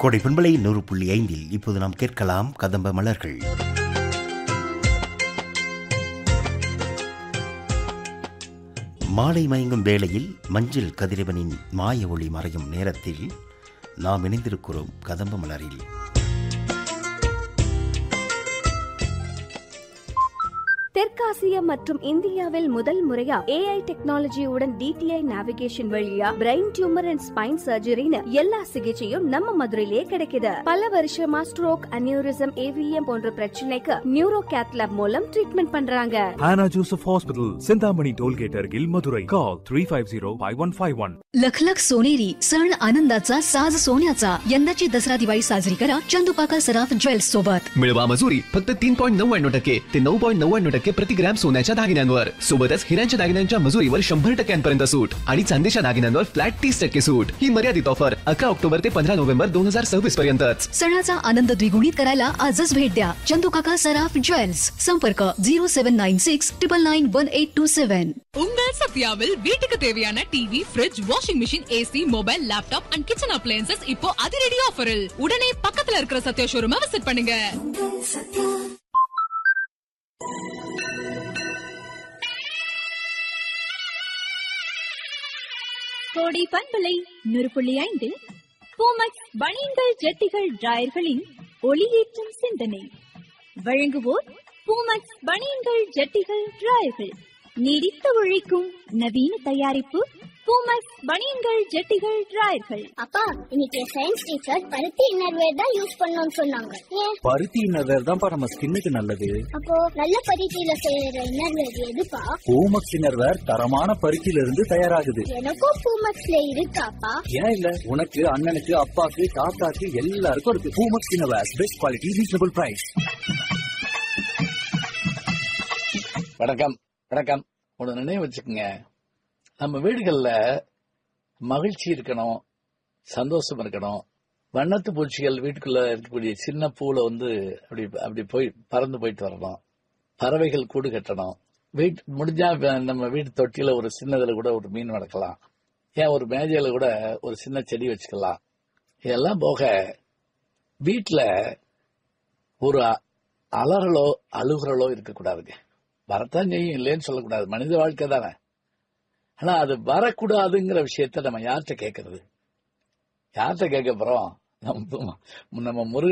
கோடை பண்பலை நூறு புள்ளி ஐந்தில் இப்போது நாம் கேட்கலாம் கதம்ப மலர்கள் மாலை மயங்கும் வேளையில் மஞ்சள் கதிரவனின் மாய ஒளி மறையும் நேரத்தில் நாம் இணைந்திருக்கிறோம் கதம்ப மலரில் தெற்காசியா மற்றும் இந்தியாவில் முதல் முறையா ஏஐ டெக்னாலஜியுடன் டிடிஐ நேவிகேஷன் வழியா பிரெயின் டியூமர் அண்ட் ஸ்பைன் சர்ஜரின்னு எல்லா சிகிச்சையும் நம்ம மதுரையிலேயே கிடைக்குது பல வருஷமா ஸ்ட்ரோக் அனியூரிசம் ஏவிஎம் போன்ற பிரச்சனைக்கு நியூரோ கேத்லாப் மூலம் ட்ரீட்மெண்ட் பண்றாங்க Hannah Joseph Hospital, Sindhamani Tollgate, Argil, Madurai. Call 350-5151. लखलख सोनेरी सण आनंदाचा साज सोन्याचा यंदाची दसरा दिवाळी साजरी करा चंदुपाका सराफ ज्वेल्स सोबत मिळवा मजुरी फक्त तीन पॉईंट नव्याण्णव टक्के ते नऊ पॉईंट नव्याण्णव टक्के प्रति ग्रॅम सोन्याच्या दागिन्यांवर सोबतच हिऱ्यांच्या दागिन्यांच्या मजुरीवर शंभर टक्क्यांपर्यंत सूट आणि चांदीच्या दागिन्यांवर फ्लॅट तीस टक्के सूट ही मर्यादित ऑफर अकरा ऑक्टोबर ते पंधरा नोव्हेंबर दोन हजार सव्वीस पर्यंतच सणाचा आनंद द्विगुणित करायला आजच भेट द्या चंदुकाका सराफ ज्वेल्स संपर्क zero seven nine six triple nine one eight two seven உங்கள் சத்யாவில் வீட்டுக்கு தேவையான TV fridge washing machine AC mobile laptop and kitchen appliances இப்போ அதிரடி ஆஃபரில் உடனே பக்கத்துல இருக்கிற சத்யா ஷோரூமை விசிட் பண்ணுங்க கோடை பண்பலை நூறு புள்ளி ஐந்து பூமக்ஸ் பனியன்கள் ஜெட்டிகள் டிராயர்களின் ஒளியேற்றும் சிந்தனை வழங்குவோர் பூமக்ஸ் பனியன்கள் ஜெட்டிகள் டிராயர்கள் நீடித்து உழைக்கும் நவீன தயாரிப்பு பூமக்ஸ் பனியன்கள் ஜெட்டிகள் டிராயர்கள் அப்பா இன்னைக்கு சயின்ஸ் டீச்சர் பருத்தி இன்னர்வேர் தான் யூஸ் பண்ணணும்னு சொன்னாங்க ஏன் பருத்தி இன்னர்வேர் தான்ப்பா நம்ம ஸ்கின்னுக்கு நல்லது அப்போ நல்ல பருத்தியில செய்யற இன்னர்வேர் எதுப்பா பூமக்ஸ் இன்னர்வேர் தரமான பருத்தியில இருந்து தயாராகுது எனக்கும் பூமக்ஸ்ல இருக்காப்பா ஏன் இல்ல உனக்கு அண்ணனுக்கு அப்பாக்கு தாத்தாக்கு எல்லாருக்கும் இருக்கு Poomex innerwear best quality reasonable price வணக்கம் வணக்கம் ஒன்று நினைவு வச்சுக்கோங்க நம்ம வீடுகள்ல மகிழ்ச்சி இருக்கணும் சந்தோஷம் இருக்கணும் வண்ணத்து பூச்சிகள் வீட்டுக்குள்ள இருக்கக்கூடிய சின்ன பூல வந்து அப்படி அப்படி போய் பறந்து போயிட்டு வரணும் பறவைகள் கூடு கட்டணும் வீட்டு முடிஞ்சா வ- நம்ம வீட்டு தொட்டியில ஒரு சின்னதுல கூட ஒரு மீன் வளர்க்கலாம் ஏன் ஒரு மேஜையில கூட ஒரு சின்ன செடி வச்சுக்கலாம் இதெல்லாம் போக வீட்டுல ஒரு அ- அலறலோ அழுகுறலோ இருக்கக்கூடாதுங்க வரத்தான் செய்யும் இல்லைன்னு சொல்லக்கூடாது மனித வாழ்க்கை தானே ஆனா அது வரக்கூடாதுங்கிற விஷயத்த நம்ம யார்கிட்ட கேட்கறது யார்கிட்ட கேட்க போறோம் நம்ம நம்ம முருகன்